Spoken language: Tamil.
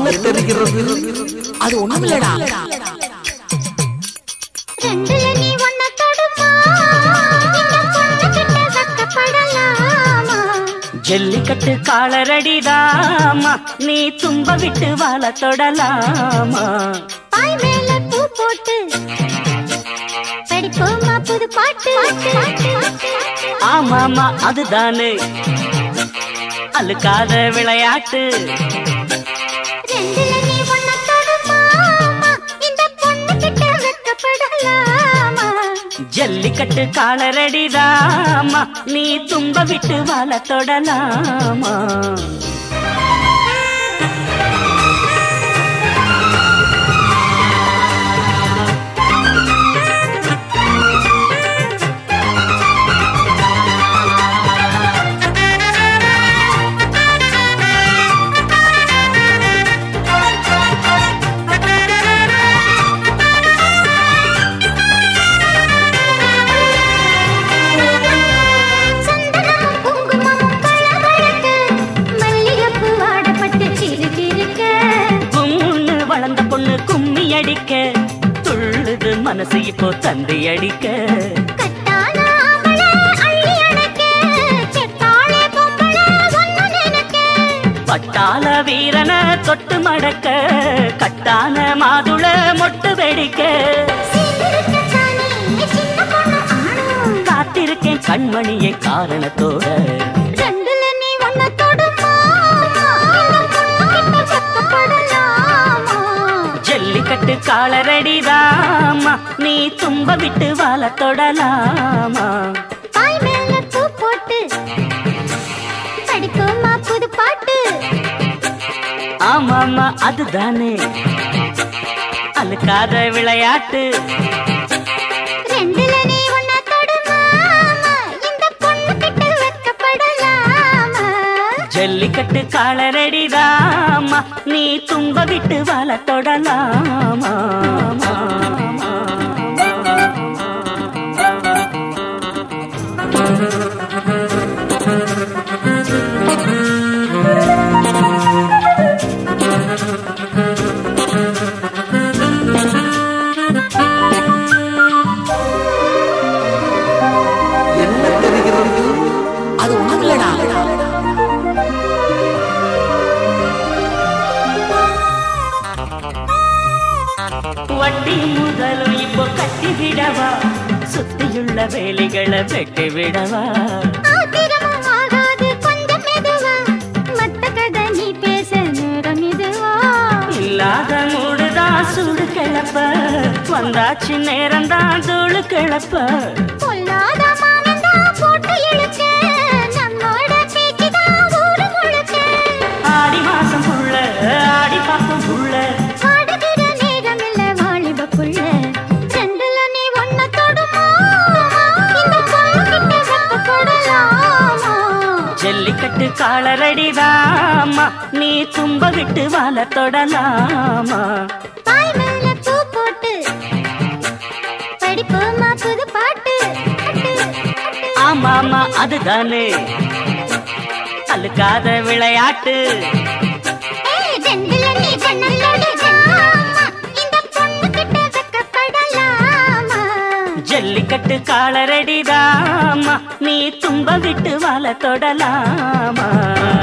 என்ன தெரிகிறது அது ஒண்ணுமில்லடா ரெண்டுல நீ ஒன்ன தொடுமா இந்த பொண்ணு கிட்ட வெக்கப்படலாமா ஜல்லிக்கட்டு காலரடிதாமா நீ தும்ப விட்டு வாழ தொடலாமா பாய் மேல பூ போட்டு படிப்போமா புது பாட்டு ஆமாமா அதுதானே அழுக்காத விளையாட்டு ரெண்டுல நீ ஒன்ன தொடுமா இந்த பொண்ணு கிட்ட வெக்கப்படலாமா ஜல்லிக்கட்டு காலரடிதாமா நீ தும்ப விட்டு வாழ தொடலாமா சந்தனமும் குங்குமமும் பளபளக்க, மல்லிகைப்பூ வாடப்பட்டு சிறுகிறுக்க. கும்முன்னு வளர்ந்த பொண்ணு கும்மி அடிக்க துள்ளுது மனசு இப்போ தந்தி அடிக்க கட்டான ஆம்பளை அள்ளி அணைக்க, செத்தாளே பொம்பளை ஒன்னு நினைக்க. பட்டாள வீரன தொட்டு மடக்க கட்டான மாதுள மொட்டு வெடிக்க சீர்திருத்தத்தானே சின்ன பொண்ணு ஆணும். காத்திருக்கேன் கண்மணியை காரணத்தோட ரெண்டுல நீ ஒன்ன தொடுமா? இந்த பொண்ணு கிட்ட வெக்கப்படலாமா? ஜல்லிக்கட்டு காலரடிதாமா நீ தும்ப விட்டு வாழ தொடலாமா பாய் மேல பூ போட்டு படிப்போமா புது பாட்டு ஆமாமா அதுதானே அழுக்காத விளையாட்டு ரெண்டுல நீ ஒன்னா தொடுமா இந்த பொண்ணு கிட்ட வெக்கப்படலாமா ஜல்லிக்கட்டு காலரடிதாமா நீ தும்ப விட்டு வாழ தொடலாமா என்ன தெரிகிறது அது ஒண்ணுமில்லடா வட்டி முதலும் இப்போ கட்டி விடவா சுத்தியுள்ள வேலிகளை வெட்டி விடவா ஆத்திரமும் ஆகாது கொஞ்சம் மெதுவா மத்த கதை நீ பேச நேரம் இதுவா இல்லாத மூடுதான் சூடு கிளப்ப வந்தாச்சு நேரம்தான் தூளு கிளப்ப பொல்லாத மானந்தா போட்டு இழுக்க நம்மோட பேச்சுதான் ஊரு முழுக்க ஆடி மாசம் புள்ள ஆடி பாப்பம் புள்ள ஆடுகிற நேரம் இல்ல வாலிப புள்ள ரெண்டுல நீ ஒன்ன தொடுமா இந்த பொண்ணு கிட்ட வெக்கப்படலாமா ஜல்லிக்கட்டு காலரடிதாமா நீ தும்ப விட்டு வாழ தொடலாமா பாய் மேல பூ போட்டு படிப்போமா புது பாட்டு ஆமாமா அதுதானே அழுக்காத விளையாட்டு ஏய், ரெண்டுல நீ ஜன்னலோடு ஜன்னலாமா? இந்த பொண்ணு கிட்ட வெக்கப்படலாமா? ஜல்லிக்கட்டு காலரடிதாமா நீ தும்ப விட்டு வாழ தொடலாமா